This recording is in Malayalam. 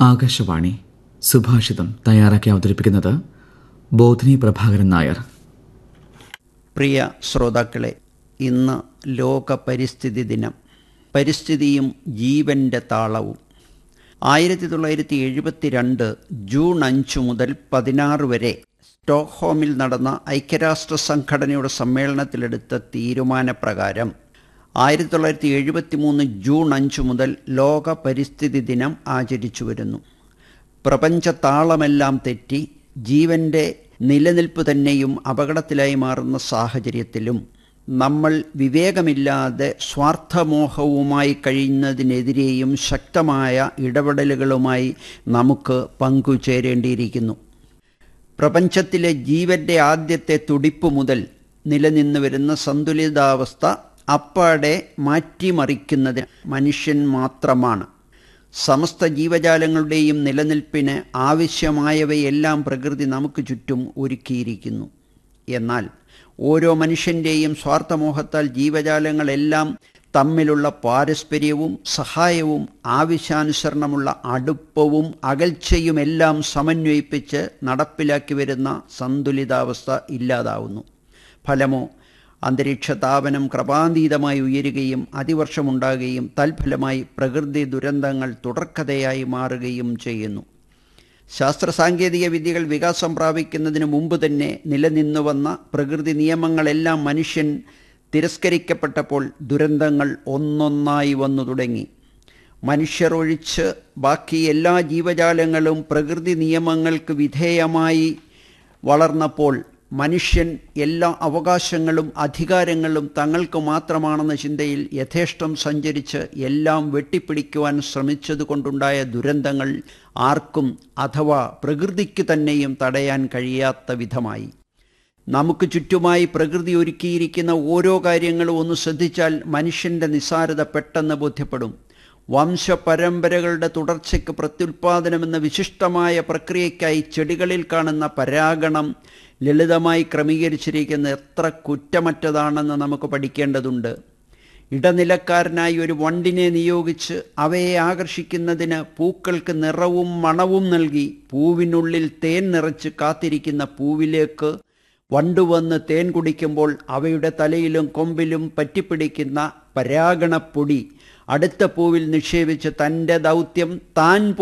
ആകാശവാണി സുഭാഷിതം തയ്യാറാക്കി അവതരിപ്പിക്കുന്നത് ബോധിനി പ്രഭാകരൻ നായർ പ്രിയ ശ്രോതാക്കളെ ഇന്ന് ലോക പരിസ്ഥിതി ദിനം പരിസ്ഥിതിയും ജീവൻ്റെ താളവും ആയിരത്തി തൊള്ളായിരത്തി എഴുപത്തി രണ്ട് ജൂൺ അഞ്ച് മുതൽ പതിനാറ് വരെ സ്റ്റോക്ക്ഹോമിൽ നടന്ന ഐക്യരാഷ്ട്ര സംഘടനയുടെ സമ്മേളനത്തിലെടുത്ത തീരുമാനപ്രകാരം ആയിരത്തി തൊള്ളായിരത്തി എഴുപത്തി മൂന്ന് ജൂൺ അഞ്ച് മുതൽ ലോക പരിസ്ഥിതി ദിനം ആചരിച്ചു വരുന്നു പ്രപഞ്ച താളമെല്ലാം തെറ്റി ജീവൻ്റെ നിലനിൽപ്പ് തന്നെയും അപകടത്തിലായി മാറുന്ന സാഹചര്യത്തിലും നമ്മൾ വിവേകമില്ലാതെ സ്വാർത്ഥമോഹവുമായി കഴിയുന്നതിനെതിരെയും ശക്തമായ ഇടപെടലുകളുമായി നമുക്ക് പങ്കുചേരേണ്ടിയിരിക്കുന്നു പ്രപഞ്ചത്തിലെ ജീവന്റെ ആദ്യത്തെ തുടിപ്പ് മുതൽ നിലനിന്നു വരുന്ന സന്തുലിതാവസ്ഥ അപ്പാടെ മാറ്റിമറിക്കുന്നതിന് മനുഷ്യൻ മാത്രമാണ് സമസ്ത ജീവജാലങ്ങളുടെയും നിലനിൽപ്പിന് ആവശ്യമായവയെല്ലാം പ്രകൃതി നമുക്ക് ചുറ്റും ഒരുക്കിയിരിക്കുന്നു എന്നാൽ ഓരോ മനുഷ്യൻ്റെയും സ്വാർത്ഥമോഹത്താൽ ജീവജാലങ്ങളെല്ലാം തമ്മിലുള്ള പാരസ്പര്യവും സഹായവും ആവശ്യാനുസരണമുള്ള അടുപ്പവും അകൽച്ചയുമെല്ലാം സമന്വയിപ്പിച്ച് നടപ്പിലാക്കി വരുന്ന സന്തുലിതാവസ്ഥ ഇല്ലാതാവുന്നു ഫലമോ അന്തരീക്ഷ താപനം ക്രമാതീതമായി ഉയരുകയും അതിവർഷമുണ്ടാകുകയും തൽഫലമായി പ്രകൃതി ദുരന്തങ്ങൾ തുടർക്കഥയായി മാറുകയും ചെയ്യുന്നു ശാസ്ത്ര സാങ്കേതിക വിദ്യകൾ വികാസം പ്രാപിക്കുന്നതിന് മുമ്പ് തന്നെ നിലനിന്നു വന്ന പ്രകൃതി നിയമങ്ങളെല്ലാം മനുഷ്യൻ തിരസ്കരിക്കപ്പെട്ടപ്പോൾ ദുരന്തങ്ങൾ ഒന്നൊന്നായി വന്നു തുടങ്ങി മനുഷ്യർ ഒഴിച്ച് ബാക്കി എല്ലാ ജീവജാലങ്ങളും പ്രകൃതി നിയമങ്ങൾക്ക് വിധേയമായി വളർന്നപ്പോൾ മനുഷ്യൻ എല്ലാ അവകാശങ്ങളും അധികാരങ്ങളും തങ്ങൾക്ക് മാത്രമാണെന്ന ചിന്തയിൽ യഥേഷ്ടം സഞ്ചരിച്ച് എല്ലാം വെട്ടിപ്പിടിക്കുവാൻ ശ്രമിച്ചതുകൊണ്ടുണ്ടായ ദുരന്തങ്ങൾ ആർക്കും അഥവാ പ്രകൃതിക്ക് തന്നെയും തടയാൻ കഴിയാത്ത വിധമായി നമുക്ക് ചുറ്റുമായി പ്രകൃതി ഒരുക്കിയിരിക്കുന്ന ഓരോ കാര്യങ്ങളും ഒന്ന് ശ്രദ്ധിച്ചാൽ മനുഷ്യൻ്റെ നിസ്സാരത പെട്ടെന്ന് ബോധ്യപ്പെടും വംശപരമ്പരകളുടെ തുടർച്ചയ്ക്ക് പ്രത്യുൽപാദനമെന്ന വിശിഷ്ടമായ പ്രക്രിയയ്ക്കായി ചെടികളിൽ കാണുന്ന പരാഗണം ലളിതമായി ക്രമീകരിച്ചിരിക്കുന്ന എത്ര കുറ്റമറ്റതാണെന്ന് നമുക്ക് പഠിക്കേണ്ടതുണ്ട് ഇടനിലക്കാരനായി ഒരു വണ്ടിനെ നിയോഗിച്ച് അവയെ ആകർഷിക്കുന്നതിന് പൂക്കൾക്ക് നിറവും മണവും നൽകി പൂവിനുള്ളിൽ തേൻ നിറച്ച് കാത്തിരിക്കുന്ന പൂവിലേക്ക് വണ്ടുവന്ന് തേൻ കുടിക്കുമ്പോൾ അവയുടെ തലയിലും കൊമ്പിലും പറ്റിപ്പിടിക്കുന്ന പരാഗണപ്പൊടി അടുത്ത പൂവിൽ നിക്ഷേപിച്ച് തൻ്റെ ദൗത്യം താൻ